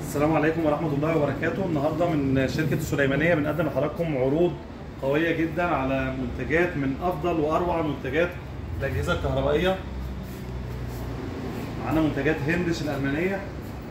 السلام عليكم ورحمة الله وبركاته النهاردة من شركة السليمانية بنقدم لحضراتكم عروض قوية جدا على منتجات من أفضل وأروع منتجات الأجهزة الكهربائية معانا منتجات هندش الألمانية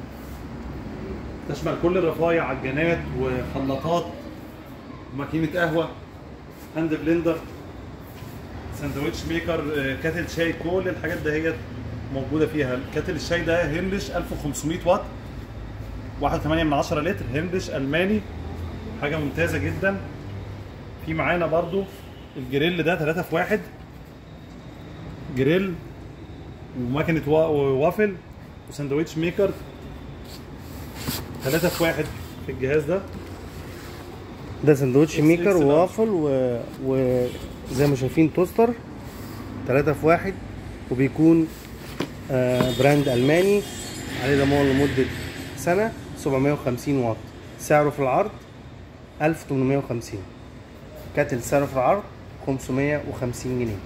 تشمل كل الرفايع عجانات وخلاطات وماكينة قهوة هاند بلندر ساندوتش ميكر آه، كاتل شاي كل الحاجات دهيت موجودة فيها كاتل الشاي ده هندش 1500 واط 1.8 من 10 لتر هندش الماني حاجه ممتازه جدا في معانا برضو الجريل ده 3 في 1 جريل وماكينه وا- وافل وساندوتش ميكر 3 في 1 في الجهاز ده ده سندوتش إكس ميكر إكس لارج. ووافل و... وزي ما شايفين توستر ثلاثة في واحد وبيكون آه براند ألماني عليه ضمان لمدة سنة 750 واط سعره في العرض 1850 كاتل سعره في العرض 550 جنيه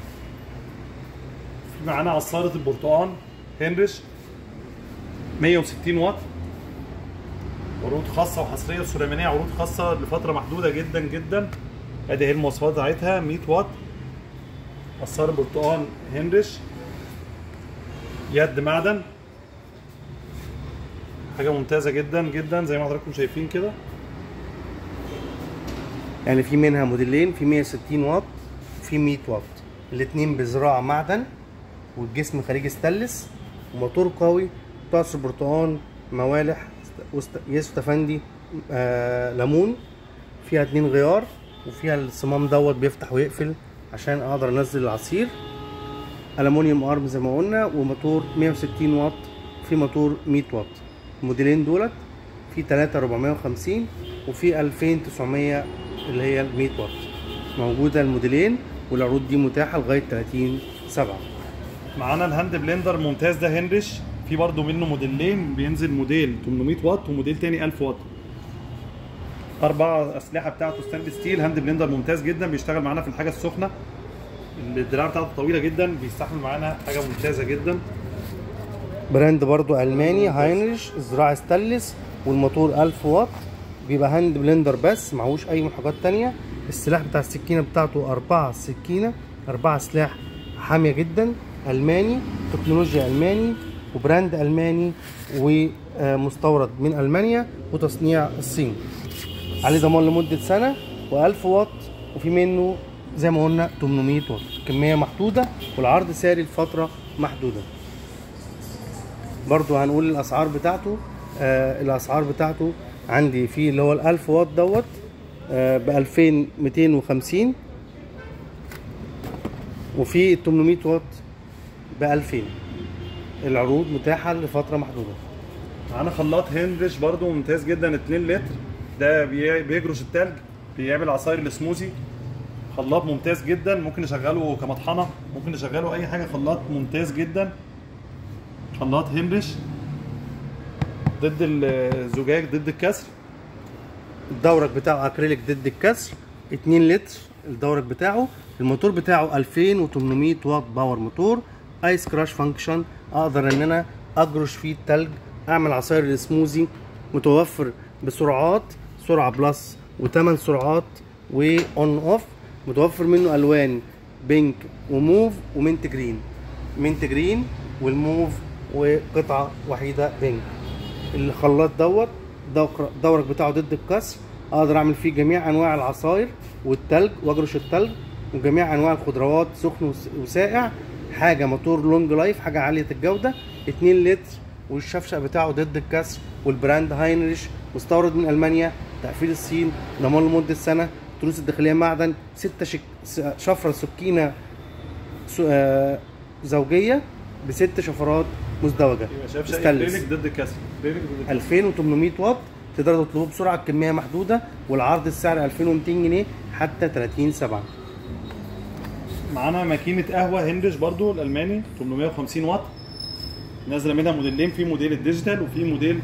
في معانا عصاره البرتقال هنرش 160 واط عروض خاصه وحصريه السليمانيه عروض خاصه لفتره محدوده جدا جدا ادي هي المواصفات بتاعتها 100 واط عصاره برتقال هنرش يد معدن حاجه ممتازه جدا جدا زي ما حضراتكم شايفين كده يعني في منها موديلين في 160 واط وفي 100 واط الاتنين بزراعة معدن والجسم خارجي ستانلس وموتور قوي تعصر برتقال موالح وست- ياس تفندي آه ليمون فيها اتنين غيار وفيها الصمام دوت بيفتح ويقفل عشان اقدر انزل العصير الومنيوم ارم زي ما قلنا وموتور 160 واط في موتور 100 واط الموديلين دولت في 3 450 وفي 2900 اللي هي ال 100 واط موجوده الموديلين والعروض دي متاحه لغايه 30 7 معانا الهاند بلندر ممتاز ده هنرش في برضه منه موديلين بينزل موديل 800 واط وموديل تاني 1000 واط اربع اسلحه بتاعته ستانلس ستيل هاند بلندر ممتاز جدا بيشتغل معانا في الحاجه السخنه الدراع بتاعته طويله جدا بيستحمل معانا حاجه ممتازه جدا براند برضو الماني هاينريش زراعه ستانلس والموتور 1000 واط بيبقى هاند بلندر بس معهوش اي محركات تانية السلاح بتاع السكينه بتاعته أربعة سكينه أربعة سلاح حاميه جدا الماني تكنولوجيا الماني وبراند الماني ومستورد من المانيا وتصنيع الصين عليه ضمان لمده سنه و1000 واط وفي منه زي ما قلنا 800 واط كميه محدوده والعرض ساري لفتره محدوده برضو هنقول الاسعار بتاعته آه الاسعار بتاعته عندي في اللي هو ال 1000 واط دوت آه ب 2250 وفي ال 800 واط ب 2000 العروض متاحه لفتره محدوده معانا خلاط هنرش برضه ممتاز جدا 2 لتر ده بي- بيجرش التلج بيعمل عصاير السموزي خلاط ممتاز جدا ممكن نشغله كمطحنه ممكن نشغله اي حاجه خلاط ممتاز جدا خلاط هنرش ضد الزجاج ضد الكسر الدورك بتاعه اكريليك ضد الكسر 2 لتر الدورك بتاعه الموتور بتاعه 2800 واط باور موتور ايس كراش فانكشن اقدر ان انا اجرش فيه التلج اعمل عصاير السموزي متوفر بسرعات سرعه بلس و8 سرعات واون اوف متوفر منه الوان بينك وموف ومنت جرين منت جرين والموف وقطعه وحيده بينك الخلاط دوت دور- دورك بتاعه ضد الكسر اقدر اعمل فيه جميع انواع العصاير والتلج واجرش التلج وجميع انواع الخضروات سخن وس- وساقع حاجه موتور لونج لايف حاجه عاليه الجوده 2 لتر والشفشق بتاعه ضد الكسر والبراند هاينريش مستورد من المانيا تقفيل الصين ضمان لمده سنه تروس الداخليه معدن 6 شك... س- شفره سكينه س... آه... زوجيه بست شفرات مزدوجه يبقى شاف شقه ستانلس. اكريليك ضد الكسر اكريليك ضد الكسر 2800 واط تقدروا تطلبوه بسرعه الكميه محدوده والعرض السعر 2200 جنيه حتى 30 7 معانا ماكينه قهوه هندش برضو الالماني 850 واط نازله منها موديلين في موديل الديجيتال وفي موديل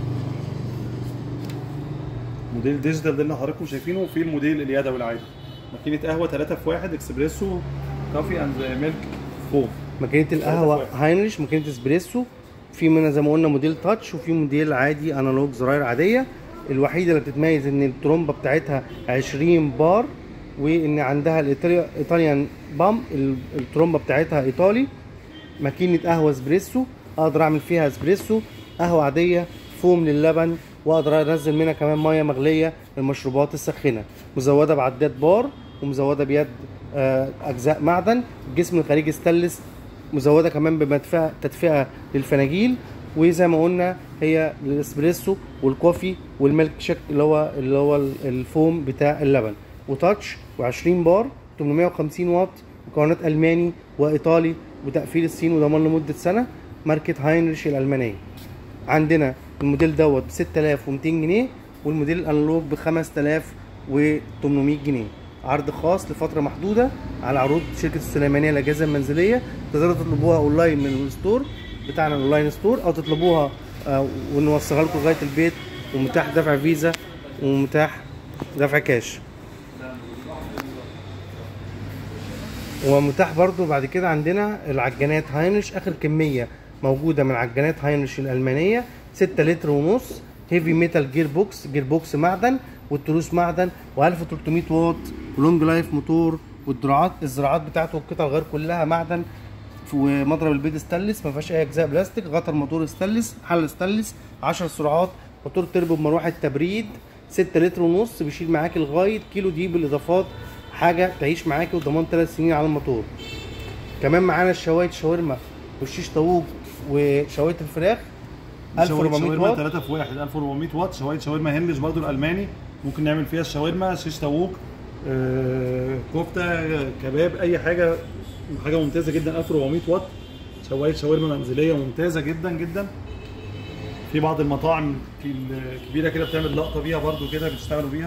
موديل ديجيتال ده اللي حضراتكم شايفينه وفي الموديل اليدوي العادي ماكينه قهوه 3 في 1 اكسبريسو كافي اند ميلك فوم ماكينه ثلاثة القهوه في واحد. هاينريش ماكينه اسبريسو في منها زي ما قلنا موديل تاتش وفي موديل عادي انالوج زراير عاديه الوحيده اللي بتتميز ان الترومبه بتاعتها 20 بار وان عندها الإيطالي- ايطاليان بام ال- الترومبه بتاعتها ايطالي ماكينه قهوه اسبريسو اقدر اعمل فيها اسبريسو قهوه عاديه فوم للبن واقدر انزل منها كمان ميه مغليه للمشروبات الساخنه مزوده بعداد بار ومزوده بيد آه، اجزاء معدن الجسم الخارجي ستانلس مزوده كمان بمدفئه تدفئه للفناجيل وزي ما قلنا هي الاسبريسو والكوفي والميلك شيك اللي هو اللي هو الفوم بتاع اللبن وتاتش و20 بار 850 واط مكونات الماني وايطالي وتقفيل الصين وضمان لمده سنه ماركه هاينريش الالمانيه عندنا الموديل دوت ب 6200 جنيه والموديل الانالوج ب 5800 جنيه عرض خاص لفتره محدوده على عروض شركه السليمانيه للاجهزه المنزليه تقدروا تطلبوها اونلاين من الستور بتاعنا الاونلاين ستور او تطلبوها آه، ونوصلها لكم لغايه البيت ومتاح دفع فيزا ومتاح دفع كاش ومتاح برضو بعد كده عندنا العجانات هاينريش اخر كميه موجوده من عجانات هاينريش الالمانيه 6 لتر ونص هيفي ميتال جير بوكس جير بوكس معدن والتروس معدن و1300 واط ولونج لايف موتور والدراعات الزراعات بتاعته والقطع الغيار كلها معدن ومضرب البيض ستانلس ما فيهاش اي اجزاء بلاستيك غطا الموتور ستانلس حل ستانلس 10 سرعات موتور تربو بمروحه تبريد 6 لتر ونص بيشيل معاك لغايه كيلو دي بالاضافات حاجه تعيش معاكي وضمان 3 سنين على الموتور كمان معانا الشوايه شاورما والشيش طاووق وشوايه الفراخ 1400 شاورما واط 3 في 1 1400 واط شوايه شاورما هنرش برضو الالماني ممكن نعمل فيها الشاورما شيش طاووق آه، كفته كباب اي حاجه حاجه ممتازه جدا 1400 واط شوايه شاورما منزليه ممتازه جدا جدا في بعض المطاعم الكبيره كده بتعمل لقطه بيها برضو كده بيشتغلوا بيها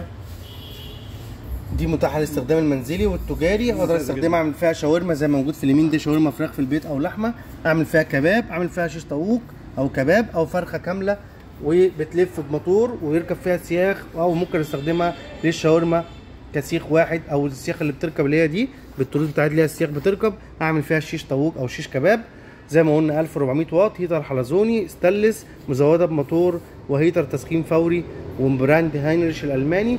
دي متاحه للاستخدام المنزلي والتجاري اقدر ممتازة استخدمها جدا. اعمل فيها شاورما زي ما موجود في اليمين دي شاورما فراخ في البيت او لحمه اعمل فيها كباب اعمل فيها شيش طاووق او كباب او فرخه كامله وبتلف بموتور ويركب فيها سياخ او ممكن استخدمها للشاورما كسيخ واحد او السياخ اللي بتركب اللي هي دي بالطرود بتاعت ليها السياخ بتركب اعمل فيها شيش طاووق او شيش كباب زي ما قلنا 1400 واط هيتر حلزوني ستانلس مزوده بموتور وهيتر تسخين فوري وبراند هاينريش الالماني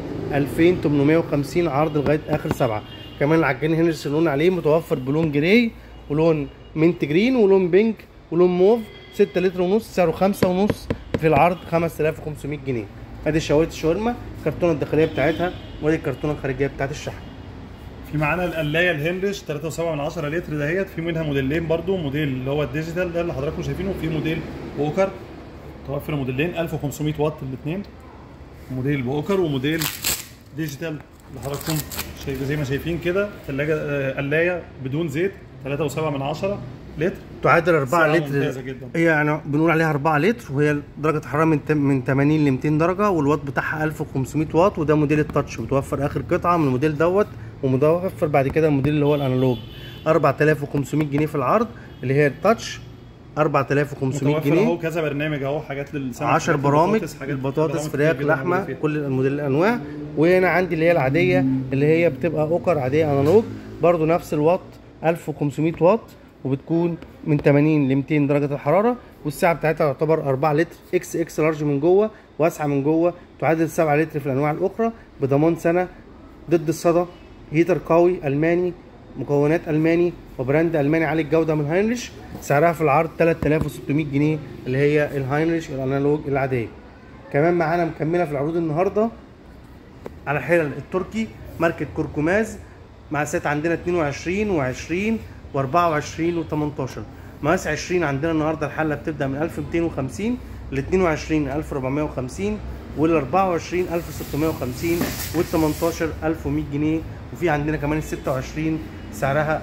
2850 عرض لغايه اخر سبعه كمان العجان هنريش اللي قلنا عليه متوفر بلون جراي ولون منت جرين ولون بينك ولون موف 6 لتر ونص سعره 5 ونص في العرض 5500 جنيه ادي شوايه الشاورما الكرتونه الداخليه بتاعتها وادي الكرتونه الخارجيه بتاعت الشحن في معانا القلايه الهنرش 3.7 من 10 لتر دهيت في منها موديلين برضو موديل اللي هو الديجيتال ده اللي حضراتكم شايفينه وفي موديل ووكر توفر موديلين 1500 واط الاثنين موديل ووكر وموديل ديجيتال اللي حضراتكم شايف زي ما شايفين كده ثلاجه آه، قلايه بدون زيت 3.7 من 10 لتر تعادل 4 سعرها لتر ممتازة جدا. هي يعني بنقول عليها 4 لتر وهي درجه الحراره من تم- من 80 ل 200 درجه والواط بتاعها 1500 واط وده موديل التاتش بتوفر اخر قطعه من الموديل دوت ومتوفر بعد كده الموديل اللي هو الانالوج 4500 جنيه في العرض اللي هي التاتش 4500 متوفر جنيه اهو كذا برنامج اهو حاجات للسمك 10 حاجات برامج للبطاطس، حاجات البطاطس برامج فراخ كتير جدا موجودة لحمه فيها. كل الموديل الانواع وهنا عندي اللي هي العاديه اللي هي بتبقى اوكر عاديه انالوج برضو نفس الواط 1500 واط وبتكون من 80 ل 200 درجه الحراره والسعه بتاعتها تعتبر 4 لتر اكس اكس لارج من جوه واسعه من جوه تعادل 7 لتر في الانواع الاخرى بضمان سنه ضد الصدى هيتر قوي الماني مكونات الماني وبراند الماني عالي الجوده من هاينريش سعرها في العرض 3600 جنيه اللي هي الهاينريش الانالوج العاديه كمان معانا مكمله في العروض النهارده على الحلل التركي ماركه كركماز مقاسات عندنا 22 و20 و24 و18 مقاس 20 عندنا النهارده الحله بتبدا من 1250 ل 22 1450 وال 24 1650 وال 18 1100 جنيه وفي عندنا كمان ال 26 سعرها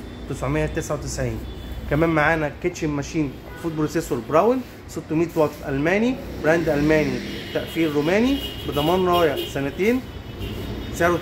1999 كمان معانا كيتشن ماشين فود بروسيسور براون 600 واط الماني براند الماني تقفيل روماني بضمان رايه سنتين سعره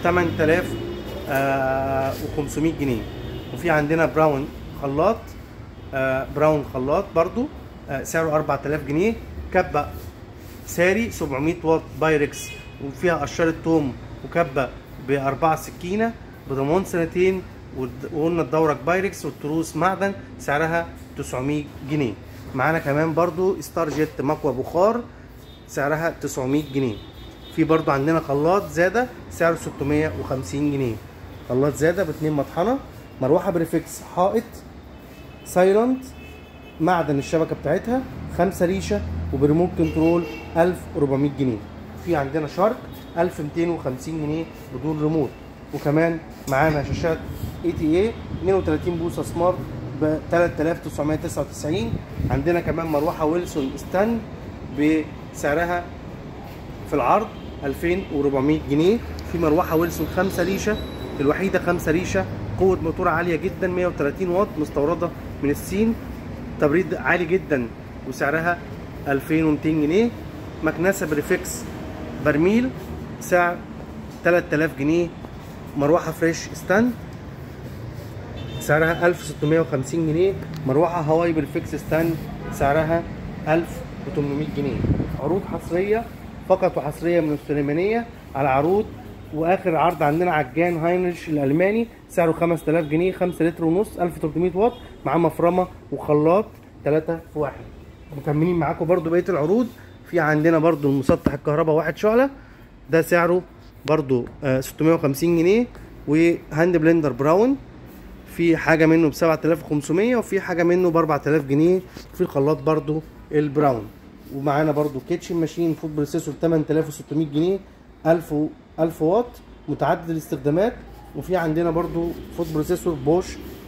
8500 جنيه وفي عندنا براون خلاط آه، براون خلاط برضو آه، سعره 4000 جنيه كبه ساري 700 واط بايركس وفيها قشرة توم وكبه بأربعة سكينة بضمان سنتين ود- وقلنا الدورك بايركس والتروس معدن سعرها 900 جنيه معانا كمان برضو ستار جيت مكوى بخار سعرها 900 جنيه في برضو عندنا خلاط زاده سعره 650 جنيه خلاط زاده باتنين مطحنه مروحه بريفكس حائط سايلنت معدن الشبكه بتاعتها خمسة ريشه وبريموت كنترول 1400 جنيه في عندنا شارك 1250 جنيه بدون ريموت وكمان معانا شاشات اي تي اي 32 بوصه سمارت ب 3999 عندنا كمان مروحه ويلسون ستان بسعرها في العرض 2400 جنيه في مروحه ويلسون 5 ريشه الوحيده 5 ريشه قوه موتور عاليه جدا 130 واط مستورده من الصين تبريد عالي جدا وسعرها 2200 جنيه مكنسه بريفكس برميل سعر 3000 جنيه مروحه فريش ستاند سعرها 1650 جنيه مروحه هواي بريفكس ستاند سعرها 1800 جنيه عروض حصريه فقط وحصريه من السليمانيه على عروض واخر عرض عندنا عجان هاينريش الالماني سعره 5000 جنيه 5 لتر ونص 1300 واط مع مفرمه وخلاط 3 في 1 مكملين معاكم برضو بقيه العروض في عندنا برضو المسطح الكهرباء واحد شعله ده سعره برضو آه 650 جنيه وهاند بلندر براون في حاجه منه ب 7500 وفي حاجه منه ب 4000 جنيه في الخلاط برضو البراون ومعانا برضو كيتشن ماشين فود بروسيسور 8600 جنيه 1000 و- 1000 واط متعدد الاستخدامات وفي عندنا برضو فود بروسيسور بوش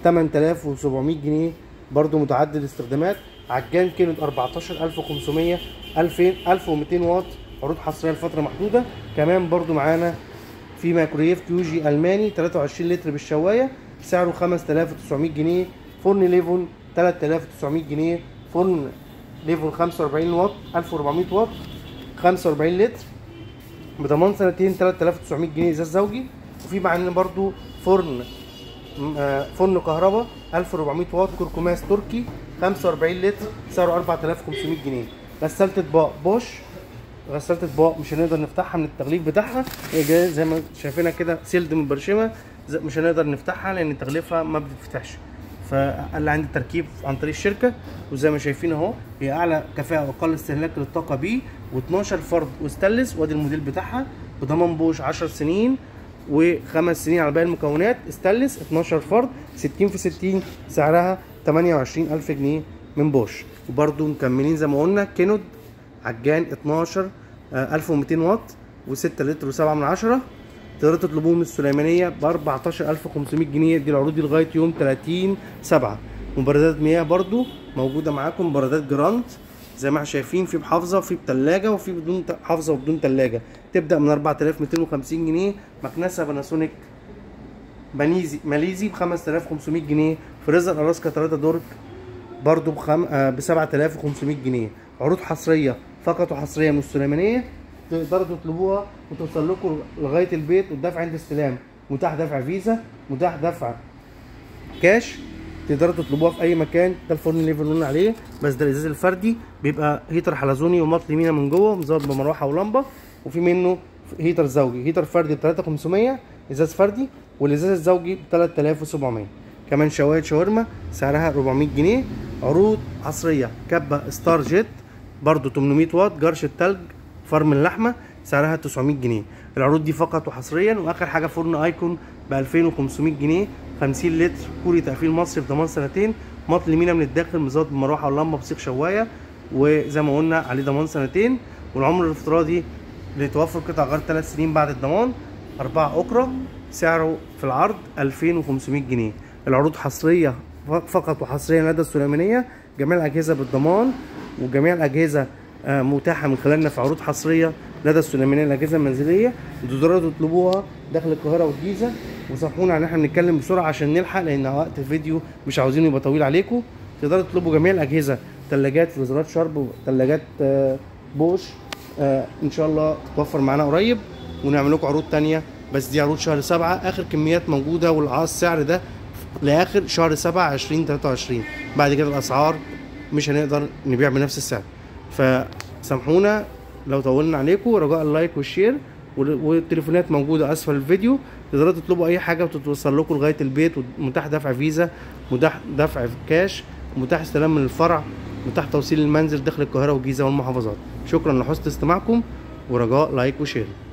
8700 جنيه برضو متعدد الاستخدامات عجان كينود 14500 2000 1200 واط عروض حصريه لفتره محدوده كمان برضو معانا في مايكرويف كيوجي الماني 23 لتر بالشوايه سعره 5900 جنيه فرن ليفون 3900 جنيه فرن ليفون 45 واط 1400 واط 45 لتر بضمان سنتين 3900 جنيه ازاز زوجي وفي معانا برضو فرن م- آه، فرن كهرباء 1400 واط كركماس تركي 45 لتر سعره 4500 جنيه غسالة اطباق بوش غسالة اطباق مش هنقدر نفتحها من التغليف بتاعها هي جايه زي ما شايفينها كده سيلد من برشمه زي- مش هنقدر نفتحها لان تغليفها ما بتتفتحش فقال عندي تركيب عن طريق الشركه وزي ما شايفين اهو هي اعلى كفاءه واقل استهلاك للطاقه بي و12 فرد وستانلس وادي الموديل بتاعها بضمان بوش 10 سنين وخمس سنين على باقي المكونات استانلس 12 فرد 60 في 60 سعرها 28000 جنيه من بوش وبرده مكملين زي ما قلنا كينود عجان 12 آه، 1200 واط و6 لتر و7 من عشرة تقدروا تطلبوه من السليمانيه ب 14500 جنيه دي العروض دي لغايه يوم 30 7 مبردات مياه برضو موجوده معاكم مبردات جرانت زي ما احنا شايفين في بحافظه وفي بتلاجه وفي بدون ت- حافظه وبدون تلاجه تبدا من 4250 جنيه مكنسه باناسونيك بنيزي ماليزي ب 5500 جنيه فريزر الاسكا 3 دورك برضو بخم... آه ب 7500 جنيه عروض حصريه فقط وحصريه من السليمانيه تقدروا تطلبوها وتوصل لكم لغايه البيت والدفع عند استلام متاح دفع فيزا متاح دفع كاش تقدروا تطلبوها في اي مكان ده الفرن اللي قلنا عليه بس ده الازاز الفردي بيبقى هيتر حلزوني ومطلي مينا من جوه مزود بمروحه ولمبه وفي منه هيتر زوجي هيتر فردي ب 3500 ازاز فردي والازاز الزوجي ب 3700 كمان شوايه شاورما سعرها 400 جنيه عروض عصريه كبه ستار جيت برضو 800 واط جرش التلج فرم اللحمه سعرها 900 جنيه العروض دي فقط وحصريا واخر حاجه فرن ايكون ب 2500 جنيه 50 لتر كوري تقفيل مصري في ضمان سنتين مطل مينا من الداخل مزود بمروحه واللمبه بسيخ شوايه وزي ما قلنا عليه ضمان سنتين والعمر الافتراضي لتوفر قطع غير 3 سنين بعد الضمان أربعة أكرة سعره في العرض 2500 جنيه العروض حصرية فقط وحصريا لدى السليمانية جميع الأجهزة بالضمان وجميع الأجهزة آه، متاحة من خلالنا في عروض حصرية لدى السليمانية الأجهزة المنزلية تقدروا تطلبوها داخل القاهرة والجيزة وسامحونا ان احنا بنتكلم بسرعة عشان نلحق لأن وقت الفيديو مش عاوزينه يبقى طويل عليكم تقدروا تطلبوا جميع الأجهزة ثلاجات فريزرات شرب وثلاجات آه، بوش آه، ان شاء الله تتوفر معانا قريب ونعمل لكم عروض تانية بس دي عروض شهر سبعة اخر كميات موجودة والعرض السعر ده لاخر شهر سبعة 2023 بعد كده الاسعار مش هنقدر نبيع بنفس السعر فسامحونا لو طولنا عليكم رجاء اللايك والشير وال- والتليفونات موجودة اسفل الفيديو تقدروا تطلبوا اي حاجة وتتوصل لكم لغاية البيت ومتاح دفع فيزا متاح دفع كاش متاح استلام من الفرع متاح توصيل المنزل داخل القاهره والجيزه والمحافظات شكرا لحسن استماعكم ورجاء لايك وشير